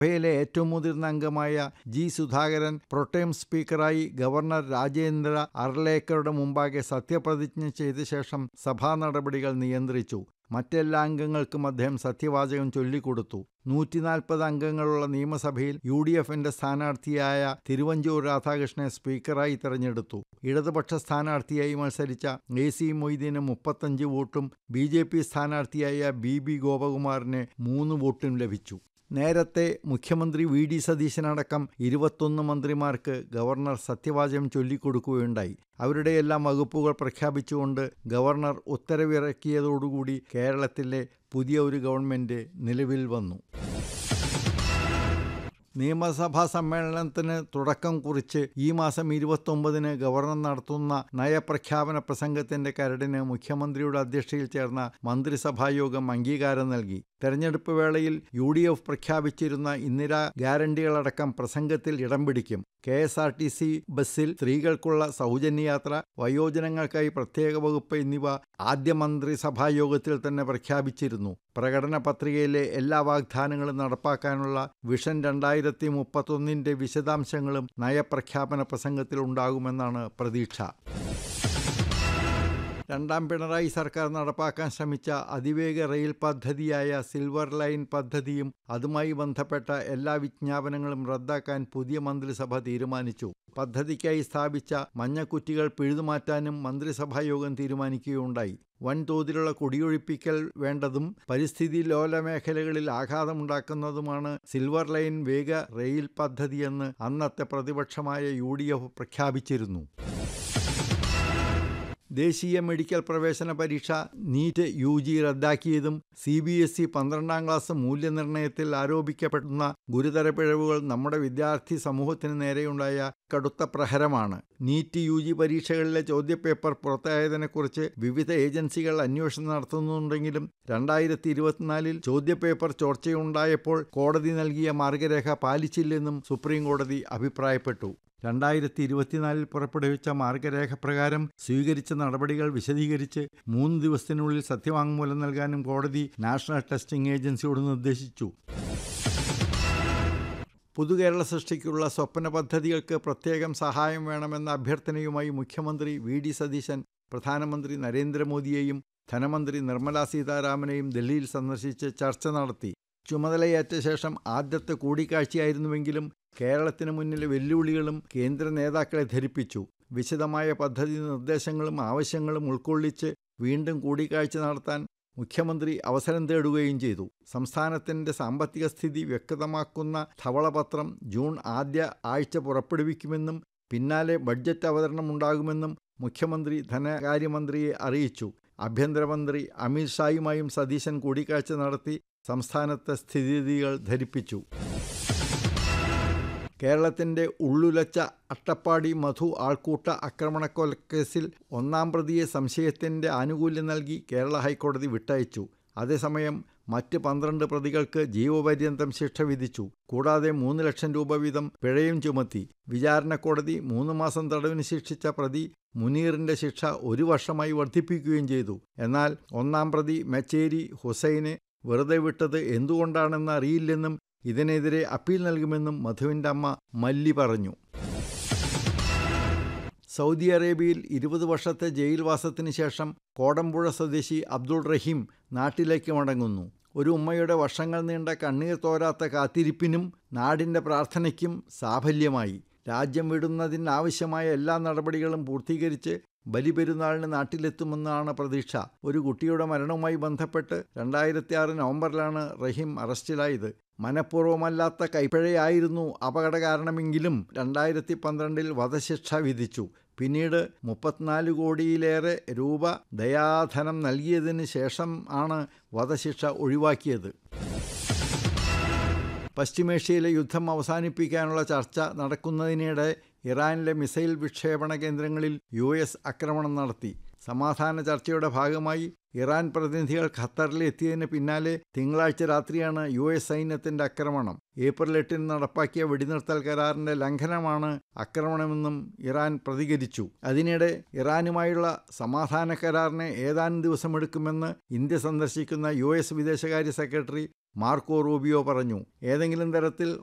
സഭയിലെ ഏറ്റവും മുതിർന്ന അംഗമായ ജി സുധാകരൻ പ്രൊട്ടേം സ്പീക്കറായി ഗവർണർ രാജേന്ദ്ര അർലേക്കറുടെ മുമ്പാകെ സത്യപ്രതിജ്ഞ ചെയ്ത ശേഷം സഭാ നടപടികൾ നിയന്ത്രിച്ചു മറ്റെല്ലാ അംഗങ്ങൾക്കും അദ്ദേഹം സത്യവാചകം ചൊല്ലിക്കൊടുത്തു നൂറ്റിനാൽപ്പത് അംഗങ്ങളുള്ള നിയമസഭയിൽ യു ഡി എഫിന്റെ സ്ഥാനാർത്ഥിയായ തിരുവഞ്ചൂർ രാധാകൃഷ്ണനെ സ്പീക്കറായി തെരഞ്ഞെടുത്തു ഇടതുപക്ഷ സ്ഥാനാർത്ഥിയായി മത്സരിച്ച എ സി മൊയ്തീന് മുപ്പത്തഞ്ച് വോട്ടും ബി ജെ പി സ്ഥാനാർത്ഥിയായ ബി ബി ഗോപകുമാറിന് മൂന്ന് വോട്ടും ലഭിച്ചു നേരത്തെ മുഖ്യമന്ത്രി വി ഡി സതീശനടക്കം ഇരുപത്തൊന്ന് മന്ത്രിമാർക്ക് ഗവർണർ സത്യവാചകം ചൊല്ലിക്കൊടുക്കുകയുണ്ടായി അവരുടെയെല്ലാം വകുപ്പുകൾ പ്രഖ്യാപിച്ചുകൊണ്ട് ഗവർണർ ഉത്തരവിറക്കിയതോടുകൂടി കേരളത്തിലെ പുതിയ ഒരു ഗവൺമെന്റ് നിലവിൽ വന്നു നിയമസഭാ സമ്മേളനത്തിന് തുടക്കം കുറിച്ച് ഈ മാസം ഇരുപത്തൊമ്പതിന് ഗവർണർ നടത്തുന്ന നയപ്രഖ്യാപന പ്രസംഗത്തിന്റെ കരടിന് മുഖ്യമന്ത്രിയുടെ അധ്യക്ഷതയിൽ ചേർന്ന മന്ത്രിസഭായോഗം അംഗീകാരം നൽകി തെരഞ്ഞെടുപ്പ് വേളയിൽ യു ഡി എഫ് പ്രഖ്യാപിച്ചിരുന്ന ഇന്ദിരാ ഗ്യാരണ്ടികളടക്കം പ്രസംഗത്തിൽ ഇടം പിടിക്കും K S R T C ബസ്സിൽ സ്ത്രീകൾക്കുള്ള സൗജന്യയാത്ര വയോജനങ്ങൾക്കായി പ്രത്യേക വകുപ്പ് എന്നിവ ആദ്യ മന്ത്രിസഭാ യോഗത്തിൽ തന്നെ പ്രഖ്യാപിച്ചിരുന്നു പ്രകടന പത്രികയിലെ എല്ലാ വാഗ്ദാനങ്ങളും നടപ്പാക്കാനുള്ള വിഷൻ രണ്ടായിരത്തി മുപ്പത്തൊന്നിന്റെ വിശദാംശങ്ങളും നയപ്രഖ്യാപന പ്രസംഗത്തിൽ ഉണ്ടാകുമെന്നാണ് പ്രതീക്ഷ രണ്ടാം പിണറായി സർക്കാർ നടപ്പാക്കാൻ ശ്രമിച്ച അതിവേഗ റെയിൽ പദ്ധതിയായ സിൽവർ ലൈൻ പദ്ധതിയും അതുമായി ബന്ധപ്പെട്ട എല്ലാ വിജ്ഞാപനങ്ങളും റദ്ദാക്കാൻ പുതിയ മന്ത്രിസഭ തീരുമാനിച്ചു പദ്ധതിക്കായി സ്ഥാപിച്ച മഞ്ഞക്കുറ്റികൾ പിഴുതുമാറ്റാനും മന്ത്രിസഭായോഗം തീരുമാനിക്കുകയുണ്ടായി വൻതോതിലുള്ള കുടിയൊഴിപ്പിക്കൽ വേണ്ടതും പരിസ്ഥിതി ലോല മേഖലകളിൽ ആഘാതമുണ്ടാക്കുന്നതുമാണ് സിൽവർ ലൈൻ വേഗ റെയിൽ പദ്ധതിയെന്ന് അന്നത്തെ പ്രതിപക്ഷമായ യു പ്രഖ്യാപിച്ചിരുന്നു ദേശീയ മെഡിക്കൽ പ്രവേശന പരീക്ഷ നീറ്റ് യു ജി റദ്ദാക്കിയതും സി ബി എസ് ഇ പന്ത്രണ്ടാം ക്ലാസ് മൂല്യനിർണ്ണയത്തിൽ ആരോപിക്കപ്പെടുന്ന ഗുരുതര പിഴവുകൾ നമ്മുടെ വിദ്യാർത്ഥി സമൂഹത്തിന് നേരെയുണ്ടായ കടുത്ത പ്രഹരമാണ് നീറ്റ് യു ജി പരീക്ഷകളിലെ ചോദ്യപേപ്പർ പുറത്തായതിനെക്കുറിച്ച് വിവിധ ഏജൻസികൾ അന്വേഷണം നടത്തുന്നുണ്ടെങ്കിലും രണ്ടായിരത്തി ഇരുപത്തിനാലിൽ ചോദ്യപേപ്പർ ചോർച്ചയുണ്ടായപ്പോൾ കോടതി നൽകിയ മാർഗരേഖ പാലിച്ചില്ലെന്നും സുപ്രീം കോടതി അഭിപ്രായപ്പെട്ടു രണ്ടായിരത്തി ഇരുപത്തിനാലിൽ പുറപ്പെടുവിച്ച മാർഗരേഖ പ്രകാരം സ്വീകരിച്ച നടപടികൾ വിശദീകരിച്ച് മൂന്ന് ദിവസത്തിനുള്ളിൽ സത്യവാങ്മൂലം നൽകാനും കോടതി നാഷണൽ ടെസ്റ്റിംഗ് ഏജൻസിയോട് നിർദ്ദേശിച്ചു പുതുകേരള സൃഷ്ടിക്കുള്ള സ്വപ്ന പദ്ധതികൾക്ക് പ്രത്യേകം സഹായം വേണമെന്ന അഭ്യർത്ഥനയുമായി മുഖ്യമന്ത്രി വി ഡി സതീശൻ പ്രധാനമന്ത്രി നരേന്ദ്രമോദിയെയും ധനമന്ത്രി നിർമ്മലാ സീതാരാമനെയും ഡൽഹിയിൽ സന്ദർശിച്ച് ചർച്ച നടത്തി ചുമതലയേറ്റ ശേഷം ആദ്യത്തെ കൂടിക്കാഴ്ചയായിരുന്നുവെങ്കിലും കേരളത്തിന് മുന്നിലെ വെല്ലുവിളികളും കേന്ദ്ര നേതാക്കളെ ധരിപ്പിച്ചു വിശദമായ പദ്ധതി നിർദ്ദേശങ്ങളും ആവശ്യങ്ങളും ഉൾക്കൊള്ളിച്ച് വീണ്ടും കൂടിക്കാഴ്ച നടത്താൻ മുഖ്യമന്ത്രി അവസരം തേടുകയും ചെയ്തു സംസ്ഥാനത്തിൻ്റെ സാമ്പത്തിക സ്ഥിതി വ്യക്തമാക്കുന്ന ധവളപത്രം ജൂൺ ആദ്യ ആഴ്ച പുറപ്പെടുവിക്കുമെന്നും പിന്നാലെ ബഡ്ജറ്റ് അവതരണം ഉണ്ടാകുമെന്നും മുഖ്യമന്ത്രി ധനകാര്യമന്ത്രിയെ അറിയിച്ചു ആഭ്യന്തരമന്ത്രി അമിത് ഷായുമായും സതീശൻ കൂടിക്കാഴ്ച നടത്തി സംസ്ഥാനത്തെ സ്ഥിതിഗതികൾ ധരിപ്പിച്ചു കേരളത്തിന്റെ ഉള്ളുലച്ച അട്ടപ്പാടി മധു ആൾക്കൂട്ട ആക്രമണക്കൊലക്കേസിൽ ഒന്നാം പ്രതിയെ സംശയത്തിന്റെ ആനുകൂല്യം നൽകി കേരള ഹൈക്കോടതി വിട്ടയച്ചു അതേസമയം മറ്റ് പന്ത്രണ്ട് പ്രതികൾക്ക് ജീവപര്യന്തം ശിക്ഷ വിധിച്ചു കൂടാതെ മൂന്ന് ലക്ഷം രൂപ വീതം പിഴയും ചുമത്തി വിചാരണ കോടതി മൂന്ന് മാസം തടവിന് ശിക്ഷിച്ച പ്രതി മുനീറിന്റെ ശിക്ഷ ഒരു വർഷമായി വർദ്ധിപ്പിക്കുകയും ചെയ്തു എന്നാൽ ഒന്നാം പ്രതി മെച്ചേരി ഹുസൈനെ വെറുതെ വിട്ടത് എന്തുകൊണ്ടാണെന്ന് അറിയില്ലെന്നും ഇതിനെതിരെ അപ്പീൽ നൽകുമെന്നും മധുവിൻ്റെ അമ്മ മല്ലി പറഞ്ഞു സൗദി അറേബ്യയിൽ ഇരുപത് വർഷത്തെ ജയിൽവാസത്തിന് ശേഷം കോടമ്പുഴ സ്വദേശി അബ്ദുൾ റഹീം നാട്ടിലേക്ക് മടങ്ങുന്നു ഒരു ഉമ്മയുടെ വർഷങ്ങൾ നീണ്ട കണ്ണീർ തോരാത്ത കാത്തിരിപ്പിനും നാടിൻ്റെ പ്രാർത്ഥനയ്ക്കും സാഫല്യമായി രാജ്യം വിടുന്നതിനാവശ്യമായ എല്ലാ നടപടികളും പൂർത്തീകരിച്ച് ബലിപെരുന്നാളിന് നാട്ടിലെത്തുമെന്നാണ് പ്രതീക്ഷ ഒരു കുട്ടിയുടെ മരണവുമായി ബന്ധപ്പെട്ട് രണ്ടായിരത്തി ആറ് നവംബറിലാണ് റഹീം അറസ്റ്റിലായത് മനഃപൂർവ്വമല്ലാത്ത കൈപ്പിഴയായിരുന്നു അപകട കാരണമെങ്കിലും രണ്ടായിരത്തി പന്ത്രണ്ടിൽ വധശിക്ഷ വിധിച്ചു പിന്നീട് മുപ്പത്തിനാല് കോടിയിലേറെ രൂപ ദയാധനം നൽകിയതിന് ശേഷം ആണ് വധശിക്ഷ ഒഴിവാക്കിയത് പശ്ചിമേഷ്യയിലെ യുദ്ധം അവസാനിപ്പിക്കാനുള്ള ചർച്ച നടക്കുന്നതിനിടെ ഇറാനിലെ മിസൈൽ വിക്ഷേപണ കേന്ദ്രങ്ങളിൽ യു എസ് ആക്രമണം നടത്തി സമാധാന ചർച്ചയുടെ ഭാഗമായി ഇറാൻ പ്രതിനിധികൾ ഖത്തറിൽ എത്തിയതിന് പിന്നാലെ തിങ്കളാഴ്ച രാത്രിയാണ് യു എസ് സൈന്യത്തിന്റെ ആക്രമണം ഏപ്രിൽ എട്ടിന് നടപ്പാക്കിയ വെടിനിർത്തൽ കരാറിന്റെ ലംഘനമാണ് ആക്രമണമെന്നും ഇറാൻ പ്രതികരിച്ചു അതിനിടെ ഇറാനുമായുള്ള സമാധാന കരാറിന് ഏതാനും ദിവസമെടുക്കുമെന്ന് ഇന്ത്യ സന്ദർശിക്കുന്ന യു എസ് വിദേശകാര്യ സെക്രട്ടറി മാർക്കോ റൂബിയോ പറഞ്ഞു ഏതെങ്കിലും തരത്തിൽ